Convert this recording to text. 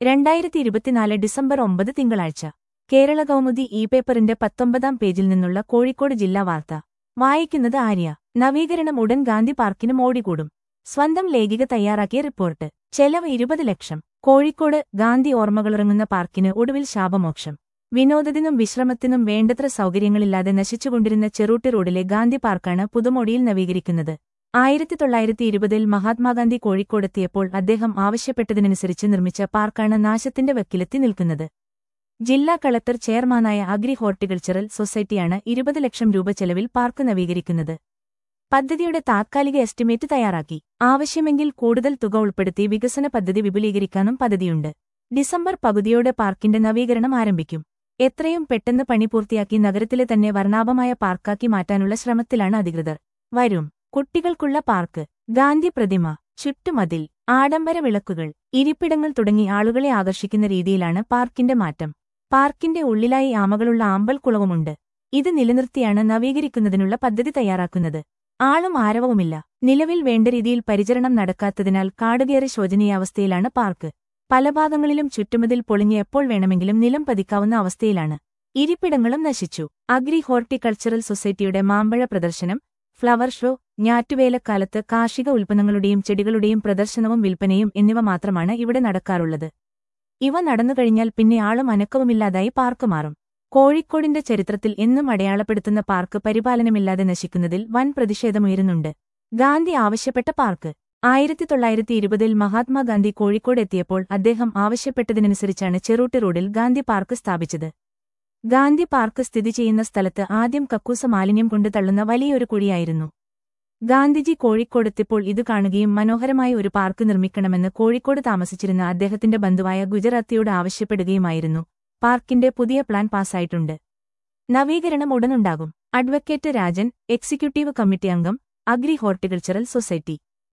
രണ്ടായിരത്തി ഇരുപത്തിനാല് ഡിസംബർ ഒമ്പത് തിങ്കളാഴ്ച കേരള കൗമുദി ഇ പേപ്പറിന്റെ പത്തൊമ്പതാം പേജിൽ നിന്നുള്ള കോഴിക്കോട് ജില്ലാ വാർത്ത വായിക്കുന്നത് ആര്യ നവീകരണം ഉടൻ ഗാന്ധി പാർക്കിന് മോടികൂടും സ്വന്തം ലേഖിക തയ്യാറാക്കിയ റിപ്പോർട്ട് ചെലവ് ഇരുപത് ലക്ഷം കോഴിക്കോട് ഗാന്ധി ഓർമ്മകളുറങ്ങുന്ന പാർക്കിന് ഒടുവിൽ ശാപമോക്ഷം വിനോദത്തിനും വിശ്രമത്തിനും വേണ്ടത്ര സൗകര്യങ്ങളില്ലാതെ നശിച്ചുകൊണ്ടിരുന്ന ചെറൂട്ടി റോഡിലെ ഗാന്ധി പാർക്കാണ് പുതുമോടിയിൽ നവീകരിക്കുന്നത് ആയിരത്തി തൊള്ളായിരത്തി ഇരുപതിൽ മഹാത്മാഗാന്ധി കോഴിക്കോടെത്തിയപ്പോൾ അദ്ദേഹം ആവശ്യപ്പെട്ടതിനനുസരിച്ച് നിർമ്മിച്ച പാർക്കാണ് നാശത്തിന്റെ വക്കിലെത്തി നിൽക്കുന്നത് ജില്ലാ കളക്ടർ ചെയർമാനായ അഗ്രി ഹോർട്ടിക്കൾച്ചറൽ സൊസൈറ്റിയാണ് ഇരുപത് ലക്ഷം രൂപ ചെലവിൽ പാർക്ക് നവീകരിക്കുന്നത് പദ്ധതിയുടെ താത്കാലിക എസ്റ്റിമേറ്റ് തയ്യാറാക്കി ആവശ്യമെങ്കിൽ കൂടുതൽ തുക ഉൾപ്പെടുത്തി വികസന പദ്ധതി വിപുലീകരിക്കാനും പദ്ധതിയുണ്ട് ഡിസംബർ പകുതിയോടെ പാർക്കിന്റെ നവീകരണം ആരംഭിക്കും എത്രയും പെട്ടെന്ന് പണി പൂർത്തിയാക്കി നഗരത്തിലെ തന്നെ വർണ്ണാഭമായ പാർക്കാക്കി മാറ്റാനുള്ള ശ്രമത്തിലാണ് അധികൃതർ വരും കുട്ടികൾക്കുള്ള പാർക്ക് ഗാന്ധി പ്രതിമ ചുറ്റുമതിൽ ആഡംബര വിളക്കുകൾ ഇരിപ്പിടങ്ങൾ തുടങ്ങി ആളുകളെ ആകർഷിക്കുന്ന രീതിയിലാണ് പാർക്കിന്റെ മാറ്റം പാർക്കിന്റെ ഉള്ളിലായി ആമകളുള്ള ആമ്പൽക്കുളവുമുണ്ട് ഇത് നിലനിർത്തിയാണ് നവീകരിക്കുന്നതിനുള്ള പദ്ധതി തയ്യാറാക്കുന്നത് ആളും ആരവവുമില്ല നിലവിൽ വേണ്ട രീതിയിൽ പരിചരണം നടക്കാത്തതിനാൽ കാടുകേറി ശോചനീയാവസ്ഥയിലാണ് പാർക്ക് പല ഭാഗങ്ങളിലും ചുറ്റുമതിൽ പൊളിഞ്ഞ് എപ്പോൾ വേണമെങ്കിലും നിലം പതിക്കാവുന്ന അവസ്ഥയിലാണ് ഇരിപ്പിടങ്ങളും നശിച്ചു അഗ്രി ഹോർട്ടിക്കൾച്ചറൽ സൊസൈറ്റിയുടെ മാമ്പഴ പ്രദർശനം ഫ്ലവർ ഷോ ഞാറ്റുവേലക്കാലത്ത് കാർഷിക ഉൽപ്പന്നങ്ങളുടെയും ചെടികളുടെയും പ്രദർശനവും വിൽപ്പനയും എന്നിവ മാത്രമാണ് ഇവിടെ നടക്കാറുള്ളത് ഇവ നടന്നുകഴിഞ്ഞാൽ പിന്നെ ആളും അനക്കവുമില്ലാതായി പാർക്ക് മാറും കോഴിക്കോടിന്റെ ചരിത്രത്തിൽ എന്നും അടയാളപ്പെടുത്തുന്ന പാർക്ക് പരിപാലനമില്ലാതെ നശിക്കുന്നതിൽ വൻ പ്രതിഷേധമുയരുന്നുണ്ട് ഗാന്ധി ആവശ്യപ്പെട്ട പാർക്ക് ആയിരത്തി തൊള്ളായിരത്തി ഇരുപതിൽ മഹാത്മാഗാന്ധി കോഴിക്കോട് എത്തിയപ്പോൾ അദ്ദേഹം ആവശ്യപ്പെട്ടതിനനുസരിച്ചാണ് ചെറൂട്ടി റോഡിൽ ഗാന്ധി പാർക്ക് സ്ഥാപിച്ചത് ഗാന്ധി പാർക്ക് സ്ഥിതി ചെയ്യുന്ന സ്ഥലത്ത് ആദ്യം കക്കൂസ മാലിന്യം കൊണ്ട് തള്ളുന്ന വലിയൊരു കുഴിയായിരുന്നു ഗാന്ധിജി കോഴിക്കോടെത്തിയപ്പോൾ ഇത് കാണുകയും മനോഹരമായ ഒരു പാർക്ക് നിർമ്മിക്കണമെന്ന് കോഴിക്കോട് താമസിച്ചിരുന്ന അദ്ദേഹത്തിന്റെ ബന്ധുവായ ഗുജറാത്തിയോട് ആവശ്യപ്പെടുകയുമായിരുന്നു പാർക്കിന്റെ പുതിയ പ്ലാൻ പാസായിട്ടുണ്ട് നവീകരണം ഉടനുണ്ടാകും അഡ്വക്കേറ്റ് രാജൻ എക്സിക്യൂട്ടീവ് കമ്മിറ്റി അംഗം അഗ്രി ഹോർട്ടിക്കൾച്ചറൽ സൊസൈറ്റി